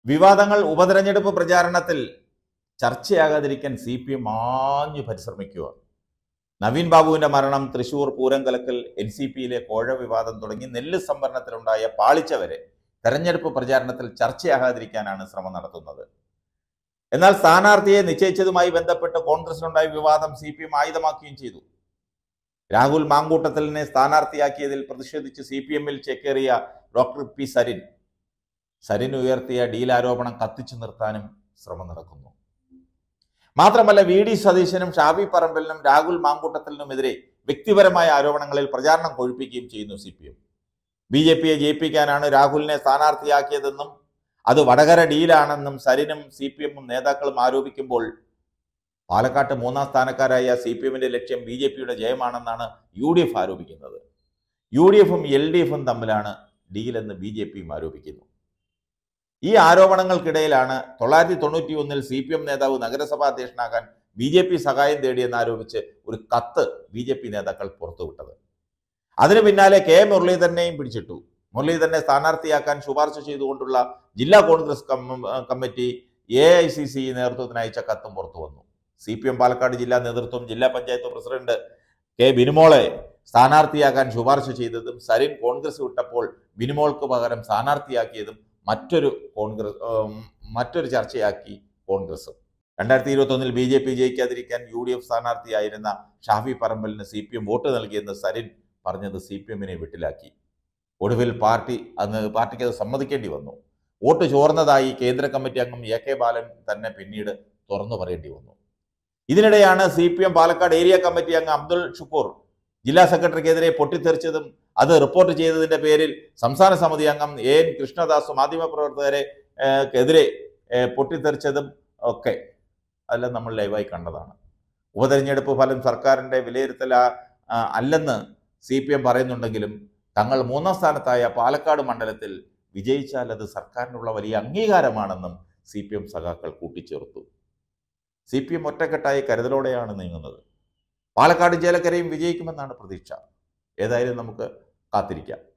വിവാദങ്ങൾ ഉപതെരഞ്ഞെടുപ്പ് പ്രചാരണത്തിൽ ചർച്ചയാകാതിരിക്കാൻ സി പി എം ആഞ്ഞു പരിശ്രമിക്കുക നവീൻ ബാബുവിന്റെ മരണം തൃശൂർ പൂരം കലക്കൽ എൻ സി പിയിലെ കോഴ വിവാദം തുടങ്ങി നെല്ല് സംഭരണത്തിലുണ്ടായ പാളിച്ച വരെ തെരഞ്ഞെടുപ്പ് പ്രചാരണത്തിൽ ചർച്ചയാകാതിരിക്കാനാണ് ശ്രമം നടത്തുന്നത് എന്നാൽ സ്ഥാനാർത്ഥിയെ നിശ്ചയിച്ചതുമായി ബന്ധപ്പെട്ട് കോൺഗ്രസിനുണ്ടായ വിവാദം സി പി എം ആയുധമാക്കുകയും ചെയ്തു രാഹുൽ മാങ്കൂട്ടത്തലിനെ സ്ഥാനാർത്ഥിയാക്കിയതിൽ പ്രതിഷേധിച്ച് സി പി എമ്മിൽ ചേക്കേറിയ ഡോക്ടർ പി സരിൻ സരിൻ ഉയർത്തിയ ഡീൽ ആരോപണം കത്തിച്ചു നിർത്താനും ശ്രമം നടക്കുന്നു മാത്രമല്ല വി ഡി സതീശനും ഷാബി പറമ്പലിനും രാഹുൽ മാങ്കൂട്ടത്തലിനുമെതിരെ വ്യക്തിപരമായ ആരോപണങ്ങളിൽ പ്രചാരണം കൊഴുപ്പിക്കുകയും ചെയ്യുന്നു C P M B J പിയെ ജയിപ്പിക്കാനാണ് രാഹുലിനെ സ്ഥാനാർത്ഥിയാക്കിയതെന്നും അത് വടകര ഡീലാണെന്നും സരിനും സി പി എമ്മും നേതാക്കളും ആരോപിക്കുമ്പോൾ പാലക്കാട്ട് മൂന്നാം സ്ഥാനക്കാരായ സി പി എമ്മിന്റെ ലക്ഷ്യം ബി ജെ പിയുടെ ജയമാണെന്നാണ് യു ഡി എഫ് ആരോപിക്കുന്നത് യു ഡി എഫും എൽ ഡി എഫും തമ്മിലാണ് ഡീലെന്ന് ബി ജെ പിയും ആരോപിക്കുന്നു ഈ ആരോപണങ്ങൾക്കിടയിലാണ് തൊള്ളായിരത്തി തൊണ്ണൂറ്റി ഒന്നിൽ സി പി എം നേതാവ് നഗരസഭാ അധ്യക്ഷനാകാൻ ബി ജെ പി സഹായം തേടിയെന്ന് ആരോപിച്ച് ഒരു കത്ത് ബി ജെ പി നേതാക്കൾ പുറത്തുവിട്ടത് അതിനു പിന്നാലെ കെ മുരളീധരനെയും പിടിച്ചിട്ടു മുരളീധരനെ സ്ഥാനാർത്ഥിയാക്കാൻ ശുപാർശ ചെയ്തുകൊണ്ടുള്ള ജില്ലാ കോൺഗ്രസ് കമ്മ- committee A I C C നേതൃത്വത്തിന് അയച്ച കത്തും പുറത്തു വന്നു സി പി എം പാലക്കാട് ജില്ലാ നേതൃത്വം ജില്ലാ പഞ്ചായത്ത് പ്രസിഡന്റ് കെ ബിനുമോളെ സ്ഥാനാർത്ഥിയാക്കാൻ ശുപാർശ ചെയ്തതും സരിൻ കോൺഗ്രസ് വിട്ടപ്പോൾ ബിനുമോൾക്ക് പകരം സ്ഥാനാർത്ഥിയാക്കിയതും മറ്റൊരു കോൺഗ്രസ് ഉം, മറ്റൊരു ചർച്ചയാക്കി കോൺഗ്രസും രണ്ടായിരത്തി ഇരുപത്തൊന്നിൽ ബി ജെ പി ജയിക്കാതിരിക്കാൻ യു ഡി എഫ് സ്ഥാനാർത്ഥിയായിരുന്ന ഷാഫി പറമ്പലിന് സി പി എം വോട്ട് നൽകിയെന്ന് സരിൻ പറഞ്ഞത് സി പി എമ്മിനെ വിട്ടിലാക്കി ഒടുവിൽ പാർട്ടി അന്ന് പാർട്ടിക്ക് അത് സമ്മതിക്കേണ്ടി വന്നു വോട്ട് ചോർന്നതായി കേന്ദ്ര കമ്മിറ്റി അംഗം എ കെ ബാലൻ തന്നെ പിന്നീട് തുറന്നു പറയേണ്ടി വന്നു ഇതിനിടെയാണ് C P M Palakkad area committee അംഗം അബ്ദുൾ ഷുക്കൂർ ജില്ലാ സെക്രട്ടറിക്കെതിരെ പൊട്ടിത്തെറിച്ചതും അത് റിപ്പോർട്ട് ചെയ്തതിന്റെ പേരിൽ സംസ്ഥാന സമിതി അംഗം എ എൻ കൃഷ്ണദാസ് മാധ്യമപ്രവർത്തകരെ ഏഹ്, എതിരെ ഏഹ്, പൊട്ടിത്തെറിച്ചതും ഒക്കെ അതെല്ലാം നമ്മൾ ലൈവായി കണ്ടതാണ് ഉപതെരഞ്ഞെടുപ്പ് ഫലം സർക്കാരിന്റെ വിലയിരുത്തൽ ആ- ആ, അല്ലെന്ന് സി പി എം പറയുന്നുണ്ടെങ്കിലും തങ്ങൾ മൂന്നാം സ്ഥാനത്തായ പാലക്കാട് മണ്ഡലത്തിൽ വിജയിച്ചാൽ അത് സർക്കാരിനുള്ള വലിയ അംഗീകാരമാണെന്നും സി പി എം സഖാക്കൾ കൂട്ടിച്ചേർത്തു സി പി എം ഒറ്റക്കെട്ടായി കരുതലോടെയാണ് നീങ്ങുന്നത് പാലക്കാട് ചേലക്കരയും വിജയിക്കുമെന്നാണ് പ്രതീക്ഷ ഏതായാലും നമുക്ക് കാത്തിരിക്കാം